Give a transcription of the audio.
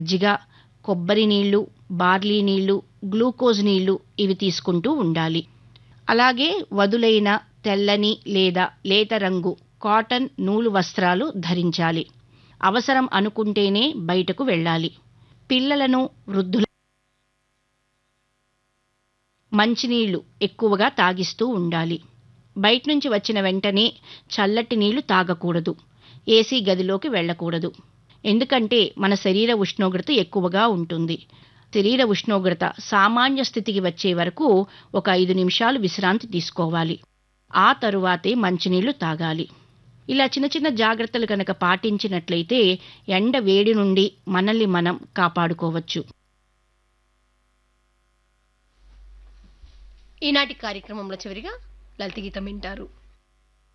మజ్జిగ కొబ్బరి నీళ్లు బార్లీ నీళ్లు గ్లూకోజ్ నీళ్లు ఇవి తీసుకుంటూ ఉండాలి అలాగే వదులైన తెల్లని లేదా లేత రంగు కాటన్ నూలు వస్త్రాలు ధరించాలి అవసరం అనుకుంటేనే బయటకు వెళ్ళాలి పిల్లలను వృద్ధుల మంచినీళ్లు ఎక్కువగా తాగిస్తూ ఉండాలి బయట నుంచి వచ్చిన వెంటనే చల్లటి నీళ్లు తాగకూడదు ఏసీ గదిలోకి వెళ్ళకూడదు ఎందుకంటే మన శరీర ఉష్ణోగ్రత ఎక్కువగా ఉంటుంది శరీర ఉష్ణోగ్రత సామాన్య స్థితికి వచ్చే వరకు ఒక ఐదు నిమిషాలు విశ్రాంతి తీసుకోవాలి ఆ తరువాతే మంచినీళ్లు తాగాలి ఇలా చిన్న చిన్న జాగ్రత్తలు కనుక పాటించినట్లయితే ఎండ వేడి నుండి మనల్ని మనం కాపాడుకోవచ్చు ఈనాటి కార్యక్రమంలో చివరిగా లలిత గీతం వింటారు